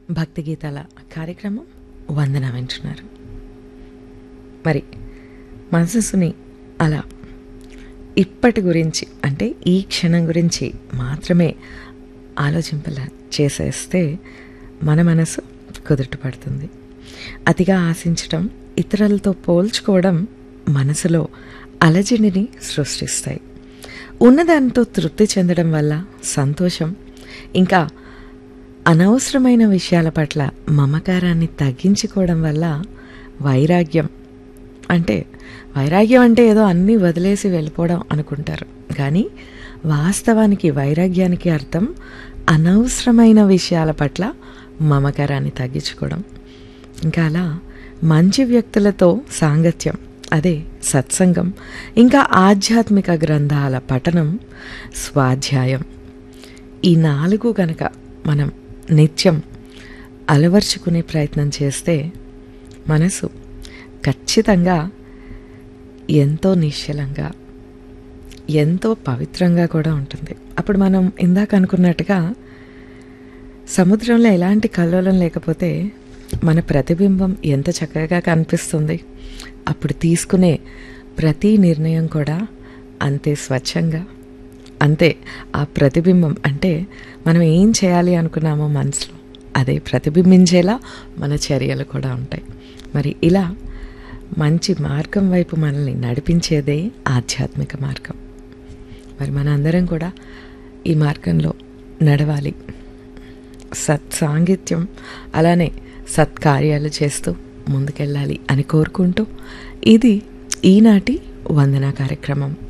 భక్తి గీతాల కార్యక్రమం వందన వింటున్నారు మరి మనసుని అలా ఇప్పటి గురించి అంటే ఈ క్షణం గురించి మాత్రమే ఆలోచింపలా చేసేస్తే మన మనసు కుదుటపడుతుంది అతిగా ఆశించటం ఇతరులతో పోల్చుకోవడం మనసులో అలజడిని సృష్టిస్తాయి ఉన్నదానితో తృప్తి చెందడం వల్ల సంతోషం ఇంకా అనవసరమైన విషయాల పట్ల మమకారాన్ని తగ్గించుకోవడం వల్ల వైరాగ్యం అంటే వైరాగ్యం అంటే ఏదో అన్నీ వదిలేసి వెళ్ళిపోవడం అనుకుంటారు కానీ వాస్తవానికి వైరాగ్యానికి అర్థం అనవసరమైన విషయాల పట్ల మమకారాన్ని తగ్గించుకోవడం ఇంకా అలా మంచి వ్యక్తులతో సాంగత్యం అదే సత్సంగం ఇంకా ఆధ్యాత్మిక గ్రంథాల పఠనం స్వాధ్యాయం ఈ నాలుగు గనక మనం నిత్యం అలవర్చుకునే ప్రయత్నం చేస్తే మనసు ఖచ్చితంగా ఎంతో నిశ్చలంగా ఎంతో పవిత్రంగా కూడా ఉంటుంది అప్పుడు మనం ఇందాక అనుకున్నట్టుగా సముద్రంలో ఎలాంటి కల్లోలం లేకపోతే మన ప్రతిబింబం ఎంత చక్కగా కనిపిస్తుంది అప్పుడు తీసుకునే ప్రతి నిర్ణయం కూడా అంతే స్వచ్ఛంగా అంతే ఆ ప్రతిబింబం అంటే మనం ఏం చేయాలి అనుకున్నామో మనసులో అదే ప్రతిబింబించేలా మన చర్యలు కూడా ఉంటాయి మరి ఇలా మంచి మార్గం వైపు మనల్ని నడిపించేదే ఆధ్యాత్మిక మార్గం మరి మన అందరం కూడా ఈ మార్గంలో నడవాలి సత్ సాంగిత్యం అలానే సత్కార్యాలు చేస్తూ ముందుకెళ్ళాలి అని కోరుకుంటూ ఇది ఈనాటి వందన కార్యక్రమం